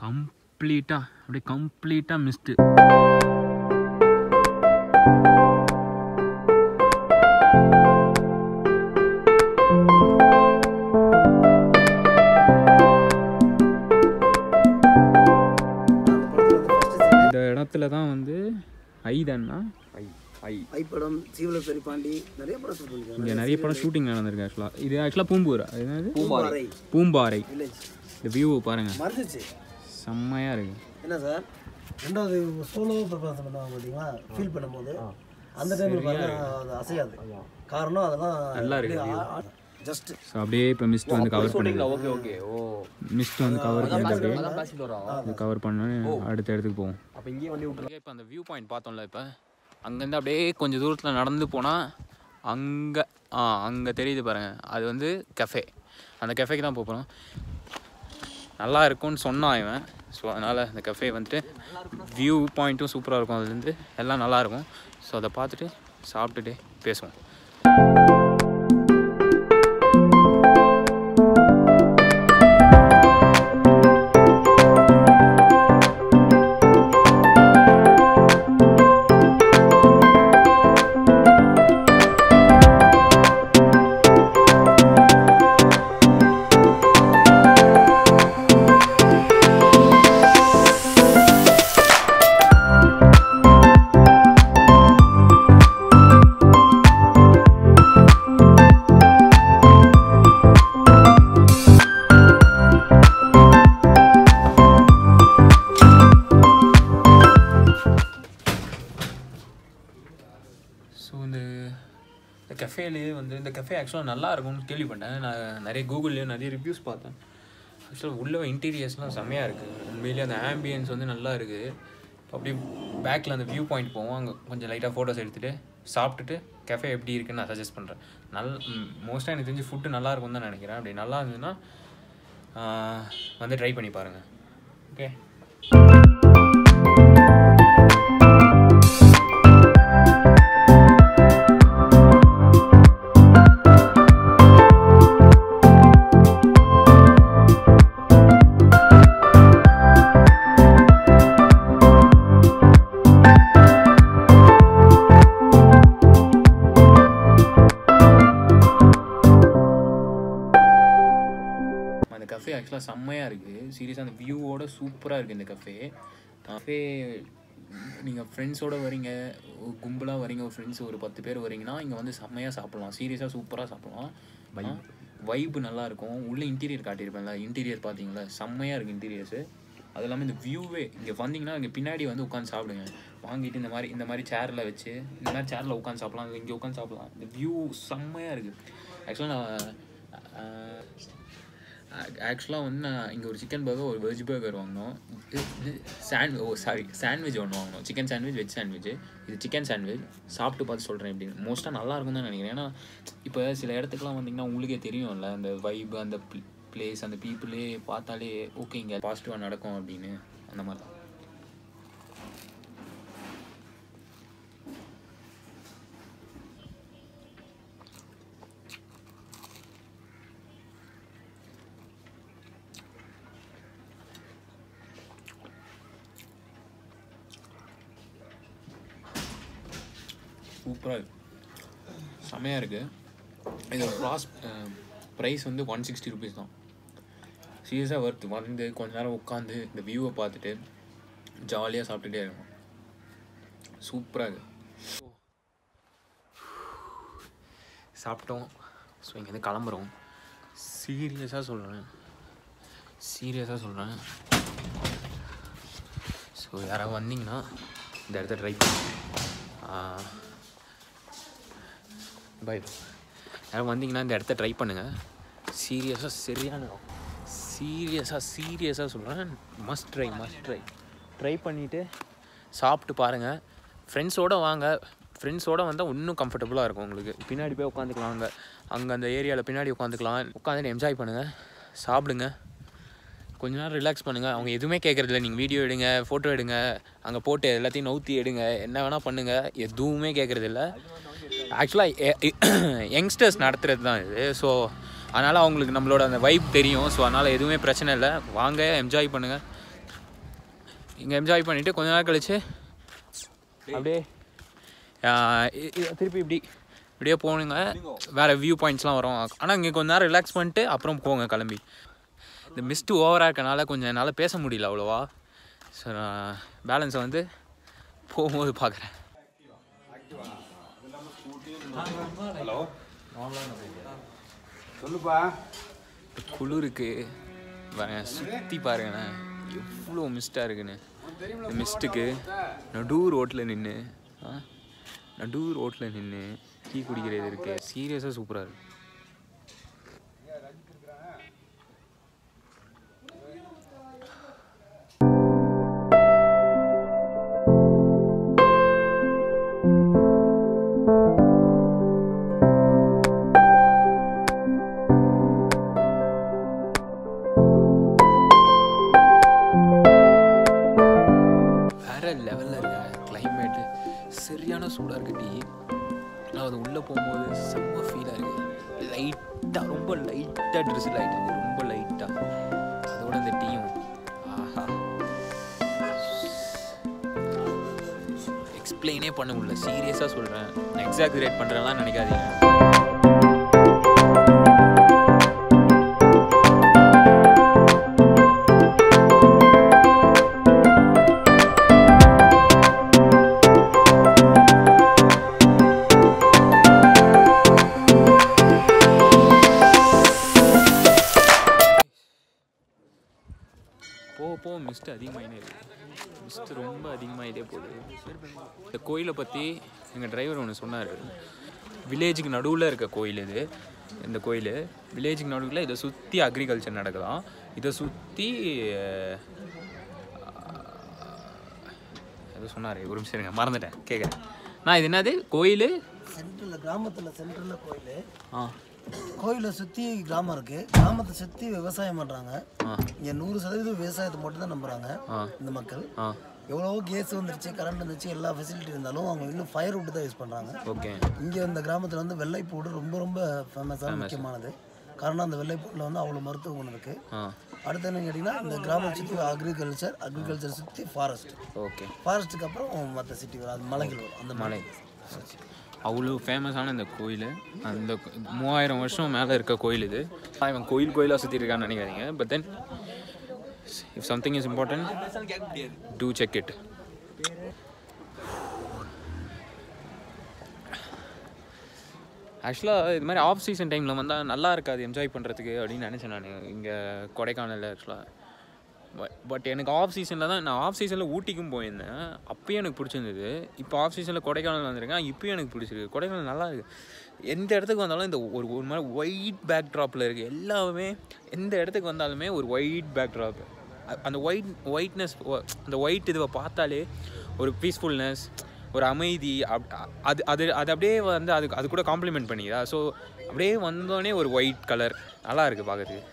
கம்ப்ளீட்டாக அப்படியே கம்ப்ளீட்டாக மிஸ்டு இந்த இடத்துல தான் வந்து ஐ தானா ஐ ஐ ஐப்படம் சீவல பெரிப்பாண்டி நிறைய படம் ஷூட் பண்ணிருக்காங்க இங்கே நிறைய படம் ஷூட்டிங் நடந்திருக்கு ஆக்சுவலாக இது ஆக்சுவலாக பூம்பூர் அது என்னது பூம்பாறை பூம்பாறை வில்லேஜ் இந்த வியூ பாருங்கள் மறைஞ்சிச்சு செம்மையாக இருக்கு என்ன சார் ரெண்டாவது சோலோ பெர்ஃபார்மன்ஸ் பண்ணுவாங்க பார்த்தீங்களா ஃபீல் பண்ணும்போது அந்த டைமில் பாருங்க அது அசையாது காரணம் அதெல்லாம் நல்லா இருக்கு ஜஸ்ட் ஸோ அப்படியே இப்போ மிஸ்ட் வந்து கவர் பண்ணுது ஓகே ஓகே ஓ மிஸ்ட் வந்து கவர் பண்ணிட்டு அப்படியே அதான் பேசிட்டு வரோம் இது கவர் பண்ணி அடுத்த இடத்துக்கு போவோம் அப்போ இங்கேயே வண்டி விட்டுரு இப்போ அந்த வியூ பாயிண்ட் பார்த்தோம்ல இப்போ அங்கேருந்து அப்படியே கொஞ்சம் தூரத்தில் நடந்து போனால் அங்கே ஆ அங்கே தெரியுது பாருங்கள் அது வந்து கஃபே அந்த கஃபேக்கு தான் போகிறோம் நல்லா இருக்கும்னு சொன்னான் இவன் ஸோ அதனால் அந்த கஃபே வந்துட்டு வியூ பாயிண்ட்டும் சூப்பராக இருக்கும் அதுலேருந்து எல்லாம் நல்லாயிருக்கும் ஸோ அதை பார்த்துட்டு சாப்பிட்டுட்டு பேசுவோம் ஸோ இந்த இந்த கஃபேலே வந்து இந்த கஃபே ஆக்சுவலாக நல்லா இருக்கும்னு கேள்விப்பட்டேன் நான் நிறைய கூகுள்லேயும் நிறைய ரிவ்யூஸ் பார்த்தேன் ஆக்சுவலாக உள்ள இன்டீரியர்ஸ்லாம் செம்மையாக இருக்குது உண்மையிலேயே அந்த ஆம்பியன்ஸ் வந்து நல்லா இருக்குது அப்படியே பேக்கில் அந்த வியூ பாயிண்ட் போவோம் அங்கே கொஞ்சம் லைட்டாக ஃபோட்டோஸ் எடுத்துகிட்டு சாப்பிட்டுட்டு கஃபே எப்படி இருக்குன்னு நான் சஜஸ்ட் பண்ணுறேன் நல் மோஸ்ட்டாக எனக்கு தெரிஞ்சு ஃபுட்டு நல்லா இருக்கும்னு தான் நினைக்கிறேன் அப்படி நல்லா இருந்ததுன்னா ஆஹ், வந்து ட்ரை பண்ணி பாருங்கள் ஓகே அந்த கஃபே ஆக்சுவலாக செம்மையாக இருக்குது சீரியஸாக அந்த வியூவோட சூப்பராக இருக்குது இந்த கஃபே கஃபே நீங்கள் ஃப்ரெண்ட்ஸோட வரீங்க கும்பலாக வரீங்க ஒரு ஃப்ரெண்ட்ஸ் ஒரு பத்து பேர் வரீங்கன்னா இங்கே வந்து செம்மையாக சாப்பிட்லாம் சீரியஸாக சூப்பராக சாப்பிட்லாம் வைப்பு நல்லா இருக்கும் உள்ள இன்டீரியர் காட்டியிருப்பேன்ல இன்டீரியர் பார்த்தீங்களா செம்மையாக இருக்குது இன்டீரியர்ஸு அது இல்லாமல் இந்த வியூவே இங்கே வந்தீங்கன்னா இங்கே பின்னாடி வந்து உட்காந்து சாப்பிடுங்க வாங்கிட்டு இந்த மாதிரி இந்த மாதிரி சேரில் வச்சு இந்த மாதிரி சேரில் உட்காந்து சாப்பிடலாம் இங்கே உட்காந்து சாப்பிடலாம் இந்த வியூ செம்மையாக இருக்குது ஆக்சுவலாக நான் ஆக்சுவலாக வந்து நான் இங்கே ஒரு சிக்கன் பர்கர் ஒரு வெஜ் பர்கர் வாங்கினோம் இது சாண்ட் ஓ சாரி சாண்ட்விச் ஒன்று வாங்கினோம் சிக்கன் சாண்ட்விச் வெஜ் சாண்ட்விச் இது சிக்கன் சாண்ட்விச் சாப்பிட்டு பார்த்து சொல்கிறேன் எப்படின்னு மோஸ்ட்டாக நல்லா இருக்கும் தான் நினைக்கிறேன் ஏன்னா இப்போ சில இடத்துக்குலாம் வந்தீங்கன்னா உங்களுக்கே தெரியும்ல அந்த வைப் அந்த பிளேஸ் அந்த பீப்புளே பார்த்தாலே ஓகே இங்கே பாசிட்டிவாக நடக்கும் அப்படின்னு அந்த மாதிரி தான் சூப்பராக இருக்கு செமையாக இருக்குது இது ப்ராஸ் ப்ரைஸ் வந்து ஒன் சிக்ஸ்டி ருபீஸ் தான் சீரியஸாக ஒர்த்து வந்து கொஞ்ச நேரம் உட்காந்து இந்த வியூவை பார்த்துட்டு ஜாலியாக சாப்பிட்டுட்டே இருக்கும் சூப்பராக இருக்கு சாப்பிட்டோம் ஸோ இங்கேருந்து கிளம்புறோம் சீரியஸாக சொல்கிறேன் சீரியஸாக சொல்கிறேன் ஸோ யாராவது வந்தீங்கன்னா இந்த இடத்த ட்ரை பண்ணுங்க பை யாரும் வந்தீங்கன்னா இந்த இடத்த ட்ரை பண்ணுங்கள் சீரியஸாக சரியான சீரியஸாக சீரியஸாக சொல்கிறேன் must try must try try பண்ணிவிட்டு சாப்பிட்டு பாருங்கள் ஃப்ரெண்ட்ஸோடு வாங்க ஃப்ரெண்ட்ஸோட வந்தால் இன்னும் கம்ஃபர்டபுளாக இருக்கும் உங்களுக்கு பின்னாடி போய் உட்காந்துக்கலாம் அங்கே அங்கே அந்த ஏரியாவில் பின்னாடி உட்காந்துக்கலாம் உட்காந்துட்டு என்ஜாய் பண்ணுங்கள் சாப்பிடுங்க கொஞ்ச நேரம் ரிலாக்ஸ் பண்ணுங்கள் அவங்க எதுவுமே கேட்குறதில்ல நீங்கள் வீடியோ எடுங்க ஃபோட்டோ எடுங்க அங்கே போட்டு எல்லாத்தையும் நவுத்தி எடுங்க என்ன வேணால் பண்ணுங்கள் எதுவுமே கேட்குறதில்ல ஆக்சுவலாக யங்ஸ்டர்ஸ் நடத்துகிறது தான் இது ஸோ அதனால் அவங்களுக்கு நம்மளோட அந்த வைப் தெரியும் ஸோ அதனால் எதுவுமே பிரச்சனை இல்லை வாங்க என்ஜாய் பண்ணுங்கள் இங்கே என்ஜாய் பண்ணிவிட்டு கொஞ்ச நேரம் கழிச்சு அப்படியே ஆஹ் இ- இ- திருப்பி இப்படி இப்படியே போனுங்க வேறு வியூ பாயிண்ட்ஸ்லாம் வரும் ஆனால் இங்கே கொஞ்ச நேரம் ரிலாக்ஸ் பண்ணிட்டு அப்புறம் போங்க கிளம்பி இந்த மிஸ்ட்டு ஓவராக இருக்கனால கொஞ்சம் என்னால் பேச முடியல அவ்வளோவா ஸோ நான் பேலன்ஸை வந்து போகும்போது பார்க்குறேன் சொல்லுப்பா குளிருக்கு சுற்றி பாருங்கண்ணே எவ்வளோ மிஸ்டாக இருக்குன்னு இந்த மிஸ்ட்டுக்கு நடு ரோட்டில் நின்று நடு ரோட்டில் நின்று டீ குடிக்கிறது இருக்கு சீரியஸாக சூப்பராக இருக்கு வேற லெவலில் இருக்க கிளைமேட்டு சரியான சூடாக இருக்கு டீ ஆனால் அது உள்ளே போகும்போது செம்ம ஃபீலாக இருக்குது லைட்டாக ரொம்ப லைட்டாக ட்ரெஸ் லைட் இருக்குது ரொம்ப லைட்டாக அதோட இந்த டீயும் ஆஹா எக்ஸ்பிளைனே பண்ண முடியல சீரியஸாக சொல்கிறேன் எக்ஸாக்ரேட் பண்ணுறேன்லாம் நினைக்காதீங்க போக போக மிஸ்ட் அதிகமாகினே இருக்கு மிஸ்ட் ரொம்ப அதிகமாகிட்டே போகுது இந்த கோயிலை பற்றி எங்கள் டிரைவர் ஒன்று சொன்னார் வில்லேஜுக்கு நடுவில் இருக்க கோயில் இது இந்த கோயில் வில்லேஜுக்கு நடுவில் இதை சுற்றி அக்ரிகல்ச்சர் நடக்கலாம் இதை சுற்றி ஏதோ சொன்னார் ஒரு நிமிஷம் இருங்க மறந்துட்டேன் கேட்குறேன் நான் இது என்னது கோயில் சென்ட்ரலில் கிராமத்தில் சென்ட்ரலில் கோயில் ஆ கோயிலை சுற்றி கிராமம் இருக்குது கிராமத்தை சுற்றி விவசாயம் பண்ணுறாங்க ஆ இங்கே நூறு சதவீதம் விவசாயத்தை மட்டும் தான் நம்புகிறாங்க ஆ இந்த மக்கள் ஆ எவ்வளவோ கேஸ் வந்துருச்சு கரண்ட் வந்துருச்சு எல்லா ஃபெசிலிட்டி இருந்தாலும் அவங்க இன்னும் ஃபயர் விட்டு தான் யூஸ் பண்ணுறாங்க ஓகே இங்கே இந்த கிராமத்தில் வந்து வெள்ளைப்பூடு ரொம்ப ரொம்ப ஃபேமஸான முக்கியமானது காரணம் அந்த வெள்ளைப்பூடில் வந்து அவ்வளோ மருத்துவ குணம் இருக்குது ஆ அடுத்து என்ன கேட்டிங்கன்னா இந்த கிராமத்தை சுற்றி அக்ரிகல்ச்சர் அக்ரிகல்ச்சர் சுற்றி ஃபாரஸ்ட் ஓகே ஃபாரஸ்ட்டுக்கு அப்புறம் மற்ற சிட்டி வரும் அது மலைகள் வரும் அந்த மலை அவ்வளோ ஃபேமஸான இந்த கோயில் அந்த கோ- மூவாயிரம் வருஷம் மேலே இருக்க கோயில் இது ஆனா, இவன் கோயில் கோயிலாக சுற்றி இருக்கான்னு நினைக்காதீங்க but then if something is important to check it ஆக்சுவலாக இது மாதிரி ஆஃப் சீசன் டைமில் வந்தால் நல்லா இருக்காது என்ஜாய் பண்ணுறதுக்கு அப்படின்னு நினச்சேன் நான் இங்கே கொடைக்கானலில் ஆக்சுவலாக பட் பட் எனக்கு ஆஃப் சீசனில் தான் நான் ஆஃப் சீசனில் ஊட்டிக்கும் போயிருந்தேன் அப்பயும் எனக்கு பிடிச்சிருந்தது இப்போ ஆஃப் சீசனில் கொடைக்கானல் வந்திருக்கேன் இப்பயும் எனக்கு பிடிச்சிருக்கு கொடைக்கானல் நல்லா இருக்குது எந்த இடத்துக்கு வந்தாலும் இந்த ஒரு ஒரு மாதிரி ஒயிட் பேக் ட்ராப்பில் இருக்குது எல்லாமே எந்த இடத்துக்கு வந்தாலுமே ஒரு ஒயிட் பேக் ட்ராப் அந்த ஒயிட் ஒயிட்னஸ் அந்த ஒயிட் இதுவை பார்த்தாலே ஒரு பீஸ்ஃபுல்னஸ் ஒரு அமைதி அப் அது அது அது அப்படியே வந்து அது அது கூட காம்ப்ளிமெண்ட் பண்ணிதா ஸோ அப்படியே வந்தோடனே ஒரு ஒயிட் கலர் நல்லா இருக்குது பார்க்கறதுக்கு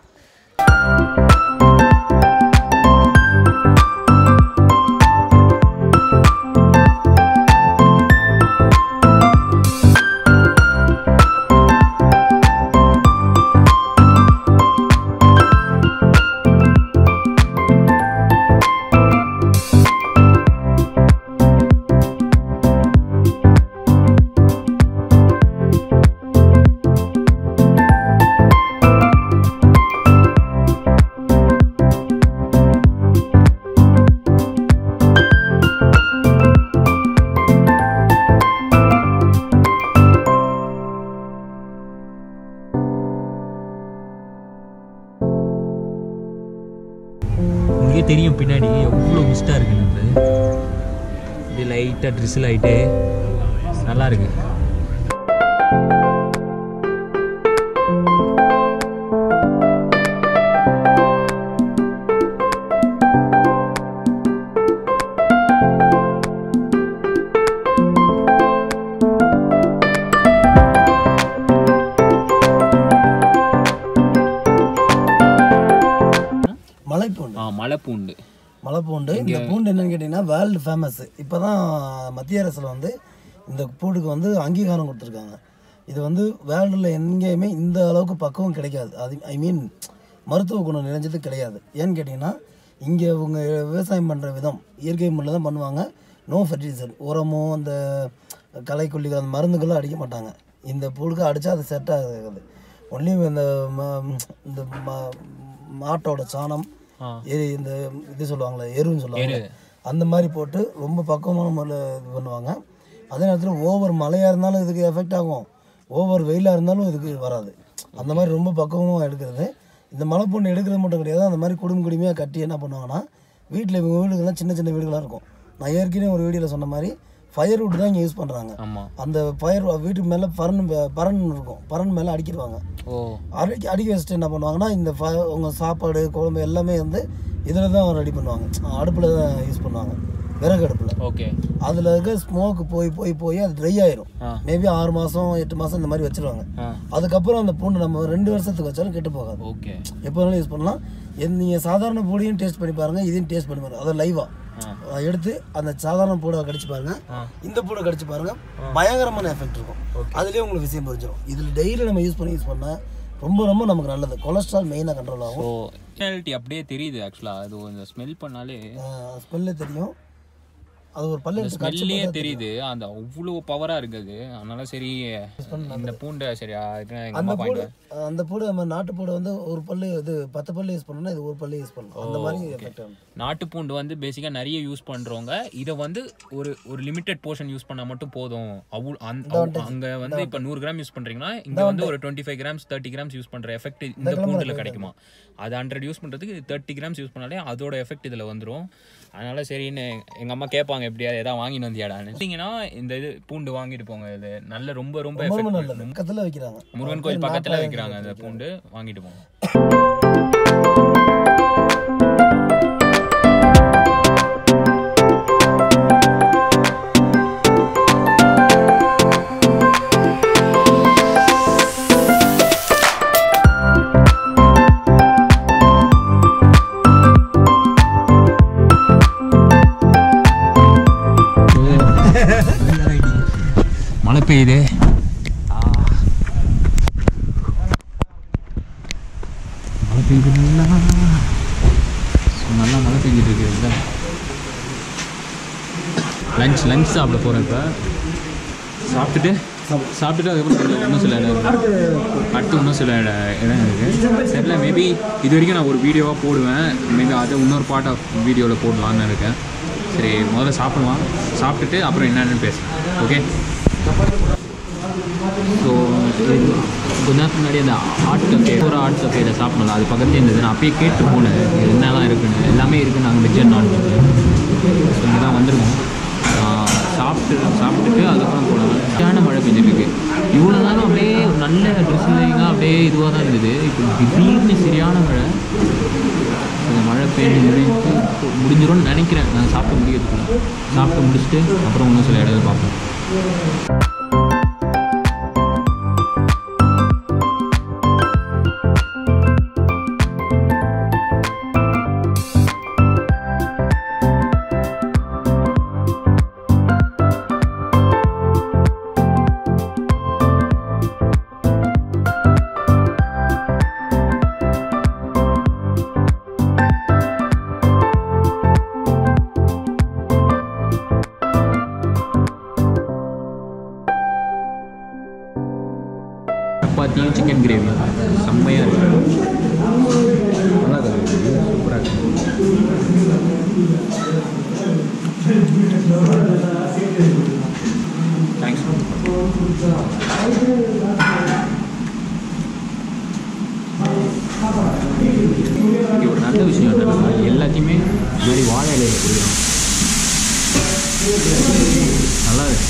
உங்களுக்கே தெரியும் பின்னாடி எவ்வளோ மிஸ்டாக இருக்குன்றது இப்படி லைட்டாக ட்ரிசில் ஆகிட்டு நல்லா இருக்கு மலைப்பூண்டு ஆ மலை பூண்டு மலைப்பூண்டு இந்த பூண்டு என்னன்னு கேட்டிங்கன்னா வேர்ல்டு ஃபேமஸ் இப்போ தான் மத்திய அரசில் வந்து இந்த பூண்டுக்கு வந்து அங்கீகாரம் கொடுத்துருக்காங்க இது வந்து வேர்ல்டில் எங்கேயுமே இந்த அளவுக்கு பக்குவம் கிடைக்காது அது ஐ மீன் மருத்துவ குணம் நிறைஞ்சது கிடையாது ஏன்னு கேட்டிங்கன்னா இங்கே இவங்க விவசாயம் பண்ணுற விதம் இயற்கை முறையில் தான் பண்ணுவாங்க நோ ஃபெர்டிலைசர் உரமோ அந்த களைக்கொல்லிகள் அந்த மருந்துகளும் அடிக்க மாட்டாங்க இந்த புழுக்க அடித்தா அது செட் ஆகாது ஒன்லி இந்த ம- இந்த ம- மாட்டோட சாணம் ஆ. எரு இந்த இது சொல்லுவாங்களே எருன்னு சொல்லுவாங்க அந்த மாதிரி போட்டு ரொம்ப பக்குவமான முறையில் இது பண்ணுவாங்க அதே நேரத்தில் ஓவர் மழையாக இருந்தாலும் இதுக்கு எஃபெக்ட் ஆகும் ஓவர் வெயிலாக இருந்தாலும் இதுக்கு வராது அந்த மாதிரி ரொம்ப பக்குவமாக எடுக்கிறது இந்த மலை பொண்ணு எடுக்கிறது மட்டும் கிடையாது அந்த மாதிரி குடும்ப குடுமையாக கட்டி என்ன பண்ணுவாங்கன்னா வீட்டில் இவங்க வீடுகள்லாம் சின்ன சின்ன வீடுகளாக இருக்கும் நான் ஏற்கனவே ஒரு வீடியோவில் சொன்ன மாதிரி ஃபயர் வுட் தான் இங்கே யூஸ் பண்ணுறாங்க ஆமாம் அந்த ஃபயர் வீட்டுக்கு மேலே பரன் பரன் இருக்கும் பரன் மேலே அடிக்கிடுவாங்க ஓ அடிக்க அடிக்க வச்சுட்டு என்ன பண்ணுவாங்கன்னா இந்த ஃப உங்கள் சாப்பாடு குழம்பு எல்லாமே வந்து இதில் தான் ரெடி பண்ணுவாங்க அடுப்பில் தான் யூஸ் பண்ணுவாங்க விறகு அடுப்பில் ஓகே அதில் இருக்க ஸ்மோக் போய் போய் போய் அது ட்ரை ஆயிரும் ஆ. மேபி ஆறு மாதம் எட்டு மாதம் இந்த மாதிரி வச்சிருவாங்க ஆ அதுக்கப்புறம் அந்த பூண்டு நம்ம ரெண்டு வருஷத்துக்கு வச்சாலும் கெட்டு போகாது ஓகே எப்போ வேணாலும் யூஸ் பண்ணலாம் எந்த நீங்கள் சாதாரண பூடியும் டேஸ்ட் பண்ணி பாருங்கள் இதையும் டேஸ்ட் பண்ணி பாருங்கள் அதை லைவாக ஆ எடுத்து அந்த சாதாரண பூடை கடிச்சு பாருங்க ஆ. இந்த பூடை கடிச்சு பாருங்க பயங்கரமான எஃபெக்ட் இருக்கும் அதுலேயே உங்களுக்கு விஷயம் புரிஞ்சிடும் இதில் டெய்லி நம்ம யூஸ் பண்ணி யூஸ் பண்ணால் ரொம்ப ரொம்ப நமக்கு நல்லது கொலஸ்ட்ரால் மெயினாக கண்ட்ரோல் ஆகும் ஸோ பர்சனாலிட்டி அப்படியே தெரியுது ஆக்சுவலாக அது இந்த ஸ்மெல் பண்ணாலே ஸ்மெல்லே தெரியும் அது ஒரு பல்லு எடுத்து கடிச்சு ஸ்மெல்லே தெரியுது அந்த அவ்வளோ பவராக இருக்குது அதனால சரி இந்த பூண்டை சரி அதுக்கு எங்கள் அந்த அம்மா பூடு பாயிண்ட் அந்த பூடு நம்ம நாட்டு பூடு வந்து ஒரு பல்லு இது பத்து பல்லு யூஸ் பண்ணணும்னா இது ஒரு பல்லு யூஸ் பண்ணணும் அந்த மாதிரி எஃபெக்ட் ஆகும் நாட்டு பூண்டு வந்து பேசிக்காக நிறைய யூஸ் பண்ணுறவங்க இதை வந்து ஒரு ஒரு லிமிட்டட் போர்ஷன் யூஸ் பண்ணால் மட்டும் போதும் அவ்வளோ அங்கே வந்து இப்போ நூறு கிராம் யூஸ் பண்ணுறீங்கன்னா இங்கே வந்து ஒரு twenty five grams thirty grams use பண்ணுற எஃபெக்ட் இந்த பூண்டில் கிடைக்குமா அது ஹண்ட்ரட் யூஸ் பண்ணுறதுக்கு தேர்ட்டி கிராம்ஸ் யூஸ் பண்ணாலே அதோட எஃபெக்ட் இதில் வந்துடும் அதனால சரின்னு எங்கள் அம்மா கேட்பாங்க எப்படியா எதாவது வாங்கிட்டு வந்தியாடான்னு பார்த்தீங்கன்னா இந்த இது பூண்டு வாங்கிட்டு போங்க இது நல்ல ரொம்ப ரொம்ப ரொம்ப எஃபெக்ட் நல்லது பக்கத்தில் வைக்கிறாங்க முருகன் கோயில் பக்கத்தில் வைக்கிறாங்க அந்த பூண்டு வாங்கிட்டு போங்க மழை பெய்யுது மழை பெய்யுது நல்லா So, நல்லா மழை பெஞ்சிட்டு இருக்கு இதுல லஞ்ச் லஞ்ச் சாப்பிட போகிறேன் இப்போ சாப்பிட்டுட்டு சாப்பிட்டுட்டு அதுக்கப்புறம் கொஞ்சம் இன்னும் சில இடம் இருக்கு. அடுத்து இன்னும் சில இட இடம் இருக்குது தெரியல மேபி இது வரைக்கும் நான் ஒரு வீடியோவாக போடுவேன் மேபி அதை இன்னொரு பார்ட் ஆஃப் வீடியோவில் போடலான்னு இருக்கேன் சரி முதல்ல சாப்பிடுவான் சாப்பிட்டுட்டு அப்புறம் என்னென்னு பேசுகிறேன் ஓகே ஸோ கொஞ்ச நேரத்துக்கு முன்னாடி அந்த ஆர்ட் கஃபே ஒரு ஆர்ட் கஃபேல சாப்பிடலாம் அது பக்கத்துல இருந்தது நான் அப்பயே கேட்டு போனேன் இது என்னெல்லாம் இருக்குன்னு எல்லாமே இருக்குது நாங்கள் veg and non veg so இங்கே தான் வந்திருக்கோம் ஆஹ் சாப்பிட்டு சாப்பிட்டுட்டு அதுக்கப்புறம் போனோம் சரியான மழை பெஞ்சிட்டு இருக்கு இவ்வளோ நேரம் அப்படியே ஒரு நல்ல ட்ரெஸ்ஸிங்காக அப்படியே இதுவாக தான் இருந்தது இப்போ திடீர்னு சரியான மழை அந்த மழை பெய்ஞ்சு முடிஞ்சு முடிஞ்சிரும்னு நினைக்கிறேன் நான் சாப்பிட்டு முடிக்கிறதுக்குள்ள சாப்பிட்டு முடிச்சுட்டு அப்புறம் இன்னும் சில இடத்துல பார்ப்போம் சப்பாத்தியும் சிக்கன் கிரேவியும் செம்மையாக இருக்கு நல்லா இருக்கு சூப்பராக இருக்கு தேங்க்ஸ் இங்கே ஒரு நல்ல விஷயம் என்னன்னா எல்லாத்தையுமே இது மாதிரி வாழை இலையில கொடுக்குறோம் நல்லா இருக்கு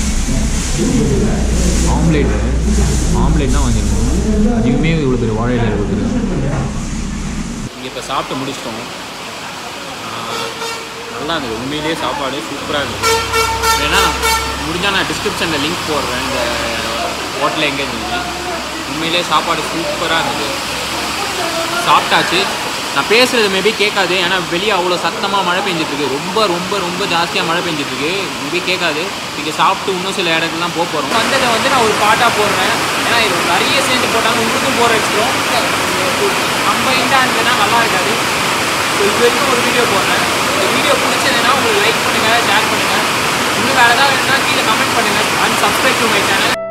ஆம்லேட்டு ஆம்லேட் தான் வாங்கியிருக்கோம் அதுவுமே இவ்வளோ பெரிய வாழை இலையில கொடுத்துருக்காங்க இங்கே இப்போ சாப்பிட்டு முடிச்சிட்டோம் ஆஹ் நல்லா இருந்தது உண்மையிலேயே சாப்பாடு சூப்பராக இருந்தது ஏன்னா முடிஞ்சால் நான் டிஸ்கிரிப்ஷனில் லிங்க் போடுறேன் இந்த ஹோட்டலில் எங்கே இருந்துச்சு உண்மையிலேயே சாப்பாடு சூப்பராக இருந்தது சாப்பிட்டாச்சு நான் பேசுகிறது மேபி கேட்காது ஏன்னா வெளியே அவ்வளோ சத்தமாக மழை பெஞ்சிட்டு இருக்கு ரொம்ப ரொம்ப ரொம்ப ஜாஸ்தியாக மழை பெஞ்சிட்டு இருக்கு மேபி கேட்காது இங்கே சாப்பிட்டு இன்னும் சில இடத்துக்குலாம் போக போகிறோம் வந்ததை வந்து நான் ஒரு பாட்டாக போடுறேன் ஏன்னா இது நிறைய சேர்ந்து போட்டாங்க உங்களுக்கும் போகிற வச்சிடும் கம்பைண்டாக இருந்ததுன்னா நல்லா இருக்காது ஸோ ஸோ இது வரைக்கும் ஒரு வீடியோ போடுறேன் இந்த வீடியோ பிடிச்சதுன்னா உங்களுக்கு லைக் பண்ணுங்கள் ஷேர் பண்ணுங்கள் இன்னும் வேறு ஏதாவது இருந்தால் கீழே கமெண்ட் பண்ணுங்கள் and subscribe to my channel